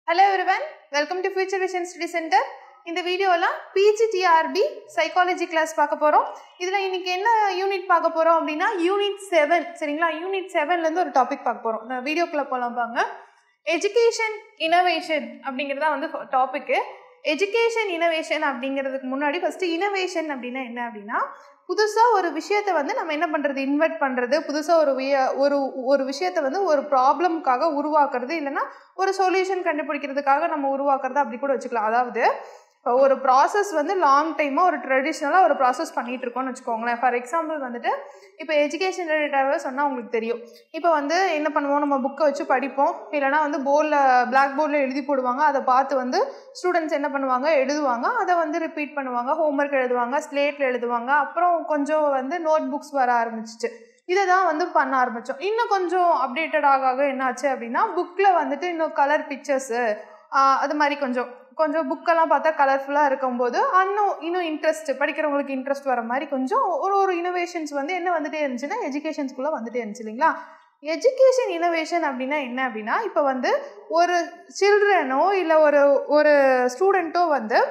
Hello everyone welcome to Future Vision Study Centre இந்த வீடியோவில் PGTRB psychology class பார்க்க போகிறோம் இதில் இன்னைக்கு என்ன யூனிட் பார்க்க போகிறோம் அப்படின்னா யூனிட் செவன் சரிங்களா யூனிட் செவன்லேருந்து ஒரு டாபிக் பார்க்க போகிறோம் நான் வீடியோக்குள்ளே போகலாம் பாங்க எஜுகேஷன் இனோவேஷன் அப்படிங்கிறது தான் வந்து டாப்பிக்கு எஜுகேஷன் இனோவேஷன் அப்படிங்கிறதுக்கு முன்னாடி ஃபஸ்ட்டு இனோவேஷன் அப்படின்னா என்ன அப்படின்னா புதுசாக ஒரு விஷயத்தை வந்து நம்ம என்ன பண்ணுறது இன்வெர்ட் பண்ணுறது புதுசாக ஒரு விய ஒரு ஒரு விஷயத்தை வந்து ஒரு ப்ராப்ளம்காக உருவாக்குறது இல்லைன்னா ஒரு சொல்யூஷன் கண்டுபிடிக்கிறதுக்காக நம்ம உருவாக்குறது அப்படி கூட வச்சுக்கலாம் அதாவது இப்போ ஒரு ப்ராசஸ் வந்து லாங் டைமாக ஒரு ட்ரெடிஷ்னலாக ஒரு ப்ராசஸ் பண்ணிகிட்டு இருக்கோம்னு வச்சுக்கோங்களேன் ஃபார் எக்ஸாம்பிள் வந்துட்டு இப்போ எஜுகேஷன் ரிலேட்டடாகவே சொன்னால் உங்களுக்கு தெரியும் இப்போ வந்து என்ன பண்ணுவோம் நம்ம புக்கை வச்சு படிப்போம் இல்லைனா வந்து போர்டில் பிளாக் போர்டில் எழுதி போடுவாங்க அதை பார்த்து வந்து ஸ்டூடெண்ட்ஸ் என்ன பண்ணுவாங்க எழுதுவாங்க அதை வந்து ரிப்பீட் பண்ணுவாங்க ஹோம்ஒர்க் எழுதுவாங்க ஸ்லேட்டில் எழுதுவாங்க அப்புறம் கொஞ்சம் வந்து நோட் புக்ஸ் வர ஆரம்பிச்சிச்சு இதை தான் வந்து பண்ண ஆரம்பித்தோம் இன்னும் கொஞ்சம் அப்டேட்டட் ஆக ஆக என்னாச்சு அப்படின்னா புக்கில் வந்துட்டு இன்னும் கலர் பிக்சர்ஸு அது மாதிரி கொஞ்சம் கொஞ்சம் புக்கெல்லாம் பார்த்தா கலர்ஃபுல்லாக இருக்கும்போது இன்னும் இன்னும் இன்ட்ரெஸ்ட் படிக்கிறவங்களுக்கு இன்ட்ரெஸ்ட் வர மாதிரி கொஞ்சம் ஒரு ஒரு இனோவேஷன்ஸ் வந்து என்ன வந்துட்டே இருந்துச்சுன்னா எஜுகேஷன்ஸ்குள்ளே வந்துட்டே இருந்துச்சு இல்லைங்களா எஜுகேஷன் இனோவேஷன் அப்படின்னா என்ன அப்படின்னா இப்போ வந்து ஒரு சில்ட்ரனோ இல்லை ஒரு ஒரு ஸ்டூடெண்ட்டோ வந்து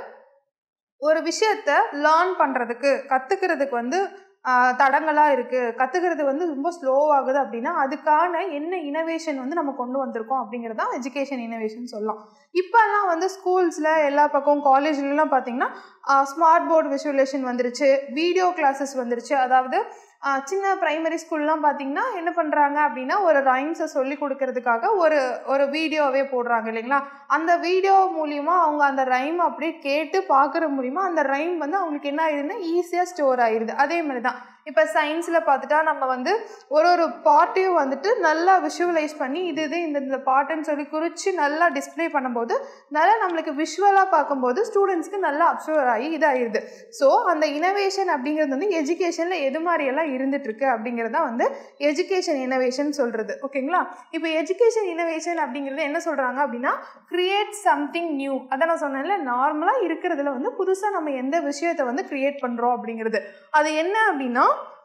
ஒரு விஷயத்த லேர்ன் பண்ணுறதுக்கு கற்றுக்கிறதுக்கு வந்து தடங்களாக இருக்குது கற்றுக்கிறது வந்து ரொம்ப ஸ்லோவாகுது அப்படின்னா அதுக்கான என்ன இனோவேஷன் வந்து நம்ம கொண்டு வந்திருக்கோம் அப்படிங்கிறது தான் எஜுகேஷன் இனோவேஷன் சொல்லலாம் இப்போல்லாம் வந்து ஸ்கூல்ஸில் எல்லா பக்கம் காலேஜ்லலாம் பார்த்தீங்கன்னா ஸ்மார்ட் போர்டு விஷுவலேஷன் வந்துருச்சு வீடியோ கிளாஸஸ் வந்துருச்சு அதாவது சின்ன ப்ரைமரி ஸ்கூல்லாம் பார்த்தீங்கன்னா என்ன பண்ணுறாங்க அப்படின்னா ஒரு ரைம்ஸை சொல்லி கொடுக்கறதுக்காக ஒரு ஒரு வீடியோவே போடுறாங்க இல்லைங்களா அந்த வீடியோ மூலிமா அவங்க அந்த ரைம் அப்படியே கேட்டு பார்க்குற மூலிமா அந்த ரைம் வந்து அவங்களுக்கு என்ன ஆயிடுதுன்னா ஈஸியாக ஸ்டோர் ஆயிடுது அதே மாதிரி தான் இப்போ சயின்ஸில் பார்த்துட்டா நம்ம வந்து ஒரு ஒரு பார்ட்டையும் வந்துட்டு நல்லா விஷுவலைஸ் பண்ணி இது இது இந்த இந்த பாட்டுன்னு சொல்லி குறித்து நல்லா டிஸ்பிளே பண்ணும்போது நல்லா நம்மளுக்கு விஷுவலாக பார்க்கும்போது ஸ்டூடெண்ட்ஸ்க்கு நல்லா அப்சர்வ் ஆகி இதாகிடுது ஸோ அந்த இனோவேஷன் அப்படிங்கிறது வந்து எஜுகேஷனில் எது மாதிரியெல்லாம் இருந்துகிட்ருக்கு அப்படிங்கிறத வந்து எஜுகேஷன் இனோவேஷன் சொல்கிறது ஓகேங்களா இப்போ எஜுகேஷன் இனோவேஷன் அப்படிங்கிறது என்ன சொல்கிறாங்க அப்படின்னா கிரியேட் சம்திங் நியூ அதை நான் சொன்னேன்ல நார்மலாக இருக்கிறதுல வந்து புதுசாக நம்ம எந்த விஷயத்தை வந்து கிரியேட் பண்ணுறோம் அப்படிங்கிறது அது என்ன அப்படின்னா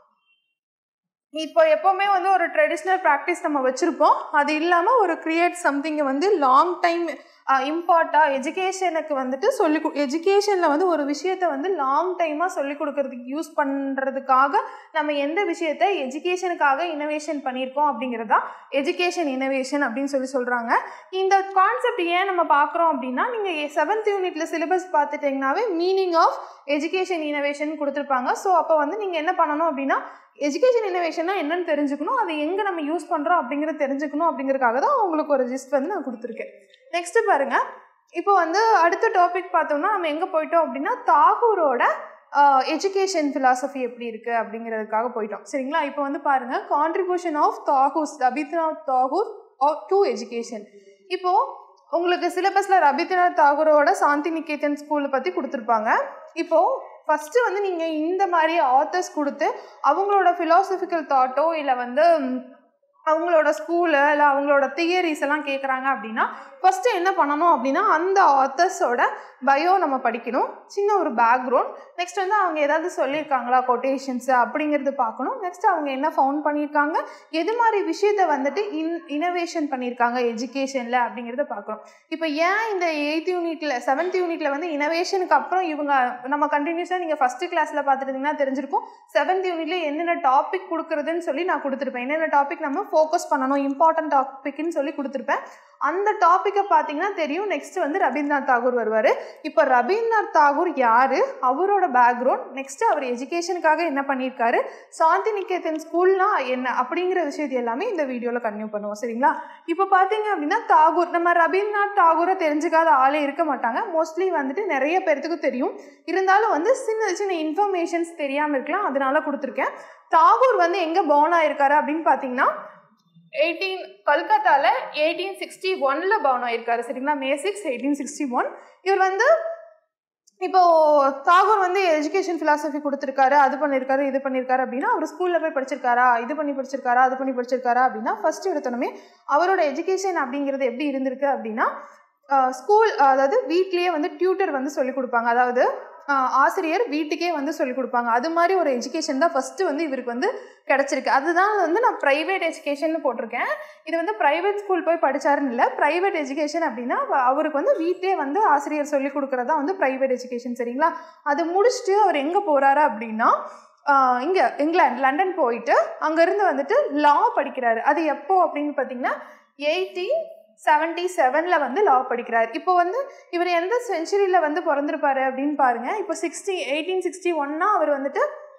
இப்போ எப்போவுமே வந்து ஒரு ட்ரெடிஷ்னல் ப்ராக்டிஸ் நம்ம வச்சுருப்போம் அது இல்லாமல் ஒரு க்ரியேட் சம்திங்கை வந்து லாங் டைம் இம்பார்ட்டாக எஜுகேஷனுக்கு வந்துட்டு சொல்லி எஜுகேஷனில் வந்து ஒரு விஷயத்தை வந்து லாங் டைமாக சொல்லி கொடுக்கறதுக்கு யூஸ் பண்ணுறதுக்காக நம்ம எந்த விஷயத்தை எஜுகேஷனுக்காக இனோவேஷன் பண்ணியிருக்கோம் அப்படிங்கிறது தான் எஜுகேஷன் இனோவேஷன் அப்படின்னு சொல்லி சொல்கிறாங்க இந்த கான்செப்ட் ஏன் நம்ம பார்க்குறோம் அப்படின்னா நீங்கள் செவன்த் யூனிட்டில் சிலபஸ் பார்த்துட்டிங்கனாவே மீனிங் ஆஃப் எஜுகேஷன் இனோவேஷன் கொடுத்துருப்பாங்க ஸோ அப்போ வந்து நீங்கள் என்ன பண்ணணும் அப்படின்னா எஜுகேஷன் இனோவேஷன்னா என்னன்னு தெரிஞ்சுக்கணும் அதை எங்கே நம்ம யூஸ் பண்ணுறோம் அப்படிங்கிறத தெரிஞ்சுக்கணும் அப்படிங்கிறதுக்காக தான் உங்களுக்கு ஒரு ஜிஸ்ட் வந்து நான் கொடுத்துருக்கேன் நெக்ஸ்ட்டு பாருங்கள் இப்போ வந்து அடுத்த டாபிக் பார்த்தோம்னா நம்ம எங்கே போயிட்டோம் அப்படின்னா தாகூரோட எஜுகேஷன் ஃபிலாசபி எப்படி இருக்குது அப்படிங்கிறதுக்காக போயிட்டோம் சரிங்களா இப்போ வந்து பாருங்கள் contribution of Tagore Rabindranath Tagore to education இப்போது உங்களுக்கு சிலபஸில் ரபீந்திரநாத் தாகூரோட சாந்தி நிகேதன் ஸ்கூலை பற்றி கொடுத்துருப்பாங்க இப்போது ஃபஸ்ட்டு வந்து நீங்கள் இந்த மாதிரி ஆத்தர்ஸ் கொடுத்து அவங்களோட ஃபிலாசபிக்கல் தாட்டோ இல்லை வந்து அவங்களோட ஸ்கூலு இல்லை அவங்களோட தியரிஸ் எல்லாம் கேட்குறாங்க அப்படின்னா ஃபஸ்ட்டு என்ன பண்ணணும் அப்படின்னா அந்த ஆத்தர்ஸோட பயோ நம்ம படிக்கணும் சின்ன ஒரு பேக்ரவுண்ட் நெக்ஸ்ட் வந்து அவங்க ஏதாவது சொல்லியிருக்காங்களா கொட்டேஷன்ஸு அப்படிங்கிறது பார்க்கணும் நெக்ஸ்ட் அவங்க என்ன ஃபவுண்ட் பண்ணியிருக்காங்க எது மாதிரி விஷயத்த வந்துட்டு இன் இனோவேஷன் பண்ணியிருக்காங்க எஜுகேஷனில் அப்படிங்கிறத பார்க்கணும் இப்போ ஏன் இந்த எயித் யூனிட்டில் செவன்த் யூனிட்டில் வந்து இனோவேஷனுக்கு அப்புறம் இவங்க நம்ம கண்டினியூஸாக நீங்கள் ஃபஸ்ட்டு கிளாஸில் பார்த்துருந்தீங்கன்னா தெரிஞ்சிருக்கும் செவன்த் யூனிட்ல என்னென்ன டாபிக் கொடுக்குறதுன்னு சொல்லி நான் கொடுத்துருப்பேன் என்னென்ன டாபிக் நம்ம ஃபோக்கஸ் பண்ணணும் இம்பார்ட்டன்ட் டாபிக்னு சொல்லி கொடுத்துருப்பேன் அந்த டாப்பிக்கை பார்த்தீங்கன்னா தெரியும் நெக்ஸ்ட் வந்து ரவீந்திரநாத் தாகூர் வருவார் இப்போ ரவீந்திரநாத் தாகூர் யார் அவரோட பேக்ரவுண்ட் நெக்ஸ்ட் அவர் எஜுகேஷனுக்காக என்ன பண்ணியிருக்காரு சாந்தி நிகேதன் ஸ்கூல்னா என்ன அப்படிங்கிற விஷயத்தை எல்லாமே இந்த வீடியோவில் கன்டினியூ பண்ணுவோம் சரிங்களா இப்போ பார்த்தீங்க அப்படின்னா தாகூர் நம்ம ரவீந்திரநாத் தாகூரை தெரிஞ்சுக்காத ஆளே இருக்க மாட்டாங்க மோஸ்ட்லி வந்துட்டு நிறைய பேர்த்துக்கு தெரியும் இருந்தாலும் வந்து சின்ன சின்ன இன்ஃபர்மேஷன்ஸ் தெரியாமல் இருக்கலாம் அதனால கொடுத்துருக்கேன் தாகூர் வந்து எங்கே பவுன் ஆயிருக்காரு அப்படின்னு பார்த்தீங்கன்னா எயிட்டீன் கல்கத்தாவில் எயிட்டீன் சிக்ஸ்டி ஒனில் பவுன் ஆயிருக்காரு சரிங்களா May six eighteen sixty one இவர் வந்து இப்போ தாகூர் வந்து எஜுகேஷன் ஃபிலாசபி கொடுத்துருக்காரு அது பண்ணியிருக்காரு இது பண்ணியிருக்காரு அப்படின்னா அவர் ஸ்கூலில் போய் படிச்சிருக்காரா இது பண்ணி படிச்சிருக்காரா அது பண்ணி படிச்சிருக்காரா அப்படின்னா ஃபர்ஸ்ட் எடுத்தோன்னே அவரோட எஜுகேஷன் அப்படிங்கிறது எப்படி இருந்திருக்கு அப்படின்னா ஸ்கூல் அதாவது வீட்லேயே வந்து டியூட்டர் வந்து சொல்லி கொடுப்பாங்க அதாவது ஆஹ், ஆசிரியர் வீட்டுக்கே வந்து சொல்லிக் கொடுப்பாங்க அது மாதிரி ஒரு எஜுகேஷன் தான் ஃபஸ்ட்டு வந்து இவருக்கு வந்து கிடச்சிருக்கு அதுதான் வந்து நான் ப்ரைவேட் எஜுகேஷன் போட்டிருக்கேன் இது வந்து ப்ரைவேட் ஸ்கூல் போய் படிச்சாருன்னு இல்லை ப்ரைவேட் எஜுகேஷன் அப்படின்னா அவ- அவருக்கு வந்து வீட்டிலே வந்து ஆசிரியர் சொல்லிக் கொடுக்குறதா வந்து ப்ரைவேட் எஜுகேஷன் சரிங்களா அது முடிச்சுட்டு அவர் எங்கே போகிறாரு அப்படின்னா இங்கே இங்கிலாந்து லண்டன் போயிட்டு அங்கேருந்து வந்துட்டு லா படிக்கிறாரு அது எப்போ அப்படின்னு பார்த்தீங்கன்னா எயிட்டீன் செவன்டி செவனில் வந்து லா படிக்கிறார் இப்போ வந்து இவர் எந்த செஞ்சுரியில் வந்து பிறந்திருப்பாரு அப்படின்னு பாருங்க இப்போ சிக்ஸ்டி எயிட்டீன் சிக்ஸ்டி ஒன்னா அவர் வந்துட்டு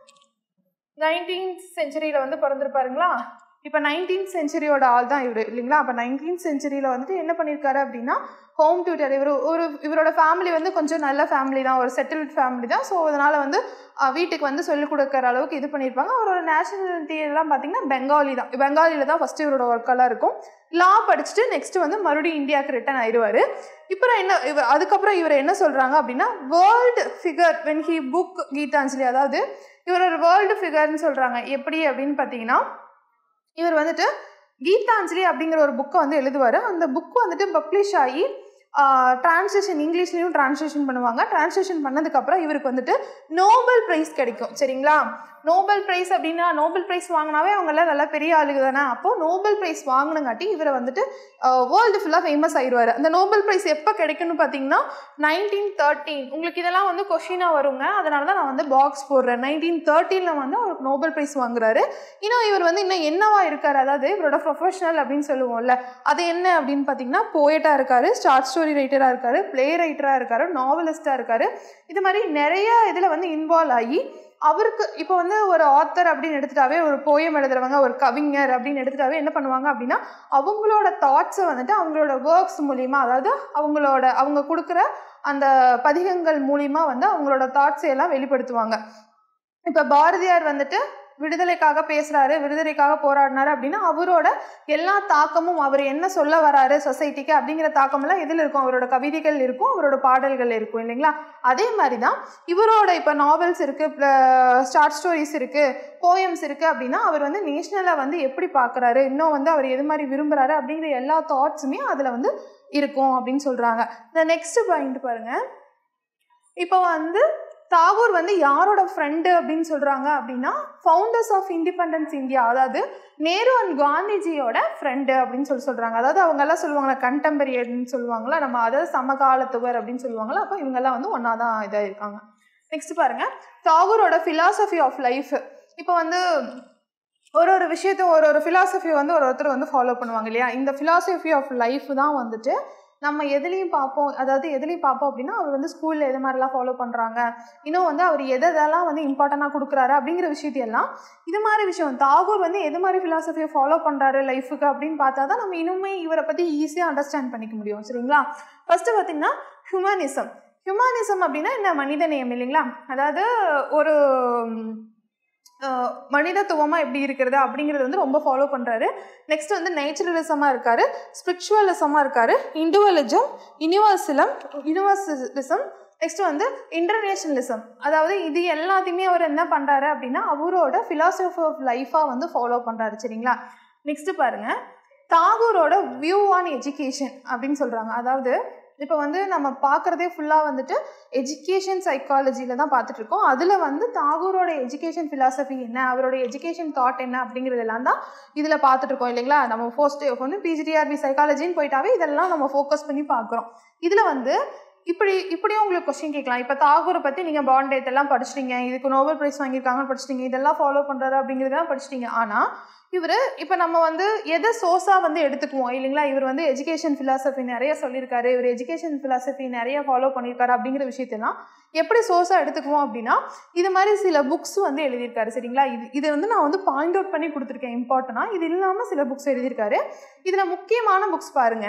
நைன்டீன்த் செஞ்சுரியில் வந்து பிறந்திருப்பாருங்களா இப்போ நைன்டீன்த் செஞ்சுரியோட ஆள் தான் இவர் இல்லைங்களா அப்போ நைன்டீன்த் செஞ்சுரியில் வந்துட்டு என்ன பண்ணியிருக்காரு அப்படின்னா ஹோம் டியூட்டர் இவர் ஒரு இவரோட ஃபேமிலி வந்து கொஞ்சம் நல்ல ஃபேமிலி தான் ஒரு செட்டில்ட் ஃபேமிலி தான் ஸோ அதனால் வந்து அஹ், வீட்டுக்கு வந்து சொல்லிக் கொடுக்குற அளவுக்கு இது பண்ணியிருப்பாங்க அவரோட நேஷனாலிட்டி எல்லாம் பார்த்தீங்கன்னா பெங்காலி தான் பெங்காலியில் தான் ஃபஸ்ட்டு இவரோட ஒர்க்கெல்லாம் இருக்கும் லா படிச்சுட்டு நெக்ஸ்ட் வந்து மறுபடியும் இந்தியாவுக்கு ரிட்டர்ன் ஆயிடுவார் இப்போ என்ன இவ அதுக்கப்புறம் இவர் என்ன சொல்கிறாங்க அப்படின்னா world figure when he book Gitanjali அதாவது இவர் ஒரு வேர்ல்டு ஃபிகர்னு சொல்கிறாங்க எப்படி அப்படின்னு பார்த்தீங்கன்னா இவர் வந்துட்டு கீதாஞ்சலி அப்படிங்கிற ஒரு புக்கை வந்து எழுதுவார் அந்த புக் வந்துட்டு பப்ளிஷ் ஆகி டிரான்ஸ்லேஷன் இங்கிலீஷ்லேயும் டிரான்ஸ்லேஷன் பண்ணுவாங்க டிரான்ஸ்லேஷன் பண்ணதுக்கப்புறம் இவருக்கு வந்துட்டு நோபல் ப்ரைஸ் கிடைக்கும் சரிங்களா நோபல் ப்ரைஸ் அப்படின்னா நோபல் ப்ரைஸ் வாங்கினாவே அவங்கெல்லாம் நல்லா பெரிய ஆளுங்க தானே அப்போது நோபல் ப்ரைஸ் வாங்கினங்காட்டி இவரை வந்துட்டு வேர்ல்டு ஃபுல்லாக ஃபேமஸ் ஆயிடுவார் அந்த நோபல் ப்ரைஸ் எப்போ கிடைக்கும்னு பார்த்தீங்கன்னா நைன்டீன் தேர்ட்டீன் உங்களுக்கு இதெல்லாம் வந்து கொஷினாக வருங்க அதனால தான் நான் வந்து பாக்ஸ் போடுறேன் நைன்டீன் தேர்ட்டீனில் வந்து அவருக்கு நோபல் ப்ரைஸ் வாங்குறாரு இன்னும் இவர் வந்து இன்னும் என்னவா இருக்கார் அதாவது இவரோட ப்ரொஃபஷனல் அப்படின்னு சொல்லுவோம்ல அது என்ன அப்படின்னு பார்த்தீங்கன்னா போயட்டாக இருக்காரு ஷார்ட் ஸ்டோரி ரைட்டராக இருக்காரு ப்ளே ரைட்டராக இருக்காரு நாவலிஸ்டாக இருக்காரு இது மாதிரி நிறைய இதில் வந்து இன்வால்வ் ஆகி அவருக்கு இப்போ வந்து ஒரு ஆத்தர் அப்படின்னு எடுத்துட்டாவே ஒரு போயம் எழுதுறவங்க ஒரு கவிஞர் அப்படின்னு எடுத்துட்டாவே என்ன பண்ணுவாங்க அப்படின்னா அவங்களோட தாட்ஸை வந்துட்டு அவங்களோட ஒர்க்ஸ் மூலிமா அதாவது அவங்களோட அவங்க கொடுக்குற அந்த பதிகங்கள் மூலிமா வந்து அவங்களோட தாட்ஸை எல்லாம் வெளிப்படுத்துவாங்க இப்போ பாரதியார் வந்துட்டு விடுதலைக்காக பேசுறாரு விடுதலைக்காக போராடினாரு அப்படின்னா அவரோட எல்லா தாக்கமும் அவர் என்ன சொல்ல வராரு சொசைட்டிக்கு அப்படிங்கிற தாக்கமெல்லாம் எதில் இருக்கும் அவரோட கவிதைகள் இருக்கும் அவரோட பாடல்கள் இருக்கும் இல்லைங்களா அதே மாதிரி தான் இவரோட இப்போ நாவல்ஸ் இருக்கு ஷார்ட் ஸ்டோரிஸ் இருக்கு போயம்ஸ் இருக்கு அப்படின்னா அவர் வந்து நேஷ்னலாக வந்து எப்படி பார்க்குறாரு இன்னும் வந்து அவர் எது மாதிரி விரும்புறாரு அப்படிங்கிற எல்லா தாட்ஸுமே அதில் வந்து இருக்கும் அப்படின்னு சொல்றாங்க இந்த நெக்ஸ்ட் பாயிண்ட் பாருங்க இப்போ வந்து தாகூர் வந்து யாரோட ஃப்ரெண்டு அப்படின்னு சொல்றாங்க அப்படின்னா ஃபவுண்டர்ஸ் ஆஃப் இண்டிபெண்டன்ஸ் இந்தியா அதாவது நேரு அண்ட் காந்திஜியோட ஃப்ரெண்டு அப்படின்னு சொல்லி சொல்றாங்க அதாவது அவங்க எல்லாம் சொல்லுவாங்களா கண்டெம்பரியர்னு சொல்லுவாங்களா நம்ம அதாவது சமகாலத்துவர் அப்படின்னு சொல்லுவாங்களா அப்போ இவங்கெல்லாம் வந்து ஒன்றா தான் இதாக இருக்காங்க நெக்ஸ்ட் பாருங்க தாகூரோட philosophy ஆஃப் லைஃப் இப்போ வந்து ஒரு ஒரு விஷயத்தை ஒரு ஒரு philosophy வந்து ஒரு ஒருத்தர் வந்து ஃபாலோ பண்ணுவாங்க இல்லையா இந்த philosophy ஆஃப் லைஃப் தான் வந்துட்டு நம்ம எதுலேயும் பார்ப்போம் அதாவது எதுலேயும் பார்ப்போம் அப்படின்னா அவர் வந்து ஸ்கூலில் எது மாதிரிலாம் ஃபாலோ பண்ணுறாங்க இன்னும் வந்து அவர் எது எதெல்லாம் வந்து இம்பார்ட்டண்ட்டாக கொடுக்குறாரு அப்படிங்கிற விஷயத்தையெல்லாம் இது மாதிரி விஷயம் தாகூர் வந்து எது மாதிரி ஃபிலாசபியை ஃபாலோ பண்ணுறாரு லைஃபுக்கு அப்படின்னு பார்த்தா தான் நம்ம இன்னுமே இவரை பற்றி ஈஸியாக அண்டர்ஸ்டாண்ட் பண்ணிக்க முடியும் சரிங்களா ஃபஸ்ட்டு பார்த்தீங்கன்னா ஹியூமனிசம் ஹியூமனிசம் அப்படின்னா என்ன மனிதநேயம் இல்லைங்களா அதாவது ஒரு ம், அஹ், மனிதத்துவமா எப்படி இருக்கிறது அப்படிங்கிறது வந்து ரொம்ப ஃபாலோ பண்றாரு நெக்ஸ்ட் வந்து நேச்சுரலிசமா இருக்காரு ஸ்பிரிச்சுவலிசமா இருக்காரு இண்டிவிஜுவலிசம் யூனிவர்சலம் யூனிவர்சலிசம் நெக்ஸ்ட் வந்து இன்டர்நேஷனலிசம் அதாவது இது எல்லாத்தையுமே அவர் என்ன பண்றாரு அப்படின்னா அவரோட philosophy ஆஃப் லைஃபாக வந்து ஃபாலோ பண்றாரு சரிங்களா நெக்ஸ்ட் பாருங்க தாகூரோட வியூ ஆன் எஜுகேஷன் அப்படின்னு சொல்றாங்க அதாவது இப்போ வந்து நம்ம பார்க்குறதே ஃபுல்லாக வந்துட்டு எஜுகேஷன் சைக்காலஜியில் தான் பார்த்துட்டு இருக்கோம் அதில் வந்து தாகூரோட எஜுகேஷன் philosophy என்ன அவரோட எஜுகேஷன் தாட் என்ன அப்படிங்கிறதெல்லாம் தான் இதில் பார்த்துட்டு இருக்கோம் இல்லைங்களா நம்ம ஃபர்ஸ்ட் வந்து பிஜிடிஆர்பி சைக்காலஜின்னு போயிட்டாவே இதெல்லாம் நம்ம ஃபோக்கஸ் பண்ணி பார்க்குறோம் இதில் வந்து இப்படி இப்படியும் உங்களுக்கு கொஸ்டின் கேட்கலாம் இப்போ தாகூரை பற்றி நீங்கள் பாண்ட் டேட் எல்லாம் படிச்சிட்டீங்க இதுக்கு நோபல் ப்ரைஸ் வாங்கியிருக்காங்கன்னு படிச்சிட்டீங்க இதெல்லாம் ஃபாலோ பண்ணுறாரு அப்படிங்கிறதெல்லாம் படிச்சிட்டீங்க ஆனால் இவர் இப்போ நம்ம வந்து எதை சோர்ஸாக வந்து எடுத்துக்குவோம் இல்லைங்களா இவர் வந்து எஜுகேஷன் philosophy நிறைய சொல்லியிருக்காரு இவர் எஜுகேஷன் philosophy நிறைய ஃபாலோ பண்ணியிருக்காரு அப்படிங்கிற விஷயத்தெல்லாம் எப்படி சோர்ஸாக எடுத்துக்குவோம் அப்படின்னா இது மாதிரி சில புக்ஸ் வந்து எழுதியிருக்காரு சரிங்களா இது இது வந்து நான் வந்து பாயிண்ட் அவுட் பண்ணி கொடுத்துருக்கேன் இம்பார்ட்டனாக இது இல்லாமல் சில புக்ஸ் எழுதியிருக்காரு இதில் முக்கியமான புக்ஸ் பாருங்க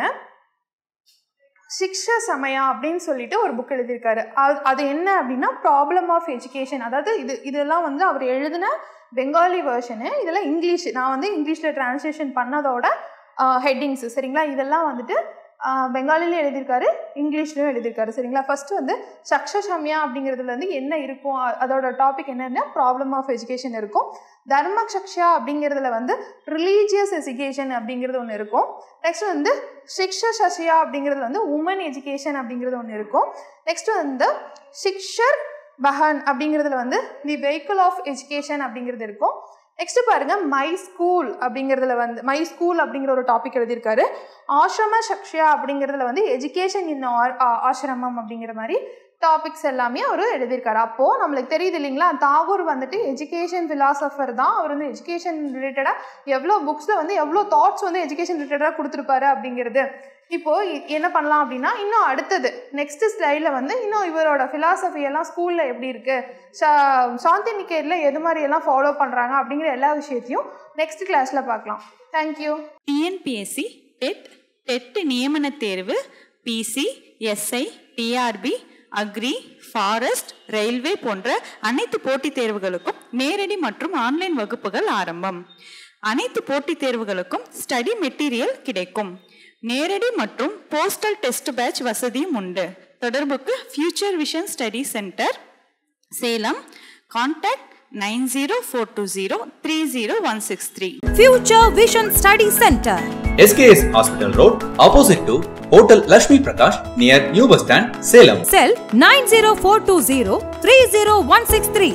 சிக்ஷ சமயா அப்படின்னு சொல்லிட்டு ஒரு புக் எழுதியிருக்காரு அது அது என்ன அப்படின்னா ப்ராப்ளம் ஆஃப் எஜுகேஷன் அதாவது இது இதெல்லாம் வந்து அவர் எழுதின பெங்காலி வேர்ஷனு இதெல்லாம் இங்கிலீஷ் நான் வந்து இங்கிலீஷில் டிரான்ஸ்லேஷன் பண்ணதோட ஹெட்டிங்ஸ் சரிங்களா இதெல்லாம் வந்துட்டு ஆஹ், பெங்காலிலையும் எழுதியிருக்காரு இங்கிலீஷ்லையும் எழுதியிருக்காரு சரிங்களா ஃபர்ஸ்ட் வந்து சக்ஷசம்யா அப்படிங்கிறதுல வந்து என்ன இருக்கும் அ- அதோட டாபிக் என்னன்னா ப்ராப்ளம் ஆஃப் எஜுகேஷன் இருக்கும் தர்மசக்ஷா அப்படிங்கிறதுல வந்து ரிலீஜியஸ் எஜுகேஷன் அப்படிங்கிறது ஒன்று இருக்கும் நெக்ஸ்ட் வந்து சிக்ஷ சசியா அப்படிங்கிறது வந்து உமன் எஜுகேஷன் அப்படிங்கிறது ஒன்று இருக்கும் நெக்ஸ்ட் வந்து சிக்ஷர் பஹான் அப்படிங்கிறதுல வந்து தி வெஹிக்கிள் ஆஃப் எஜுகேஷன் அப்படிங்கிறது இருக்கும் நெக்ஸ்ட் பாருங்க மை ஸ்கூல் அப்படிங்கிறதுல வந்து மை ஸ்கூல் அப்படிங்கிற ஒரு டாபிக் எழுதியிருக்காரு ஆசிரம சக்ஷயா அப்படிங்கிறதுல வந்து எஜுகேஷன் இன் ஆசிரமம் அப்படிங்கிற மாதிரி டாபிக்ஸ் எல்லாமே அவர் எழுதியிருக்காரு அப்போது நம்மளுக்கு தெரியுது இல்லைங்களா தாகூர் வந்துட்டு எஜுகேஷன் ஃபிலாசபர் தான் அவர் வந்து எஜுகேஷன் ரிலேட்டடாக எவ்வளோ புக்ஸில் வந்து எவ்வளோ தாட்ஸ் வந்து எஜுகேஷன் ரிலேட்டடாக கொடுத்துருப்பாரு அப்படிங்கிறது இப்போது இ- என்ன பண்ணலாம் அப்படின்னா இன்னும் அடுத்தது நெக்ஸ்ட் ஸ்லைடில் வந்து இன்னும் இவரோட philosophy எல்லாம் ஸ்கூலில் எப்படி இருக்குது சா சாந்தி நிகேட்டில் எது மாதிரி எல்லாம் ஃபாலோ பண்ணுறாங்க அப்படிங்கிற எல்லா விஷயத்தையும் நெக்ஸ்ட் கிளாஸில் பார்க்கலாம் தேங்க்யூ டிஎன்பிஎஸ்சி டெட் டெட் நியமன தேர்வு PC SI TRB agri forest railway போன்ற அனைத்து போட்டித் தேர்வுகளுக்கும் நேரடி மற்றும் ஆன்லைன் வகுப்புகள் ஆரம்பம் அனைத்து போட்டித் தேர்வுகளுக்கும் ஸ்டடி மெட்டீரியல் கிடைக்கும் நேரடி மற்றும் போஸ்டல் டெஸ்ட் பேட்ச் வசதியும் உண்டு தொடர்புக்கு Future Vision Study Centre Salem contact nine zero four two zero three zero one six three Future Vision Study Center. SKS Hospital Road, opposite to Hotel Lakshmi Prakash, near New Bus Stand, Salem. Cell 90420 30163.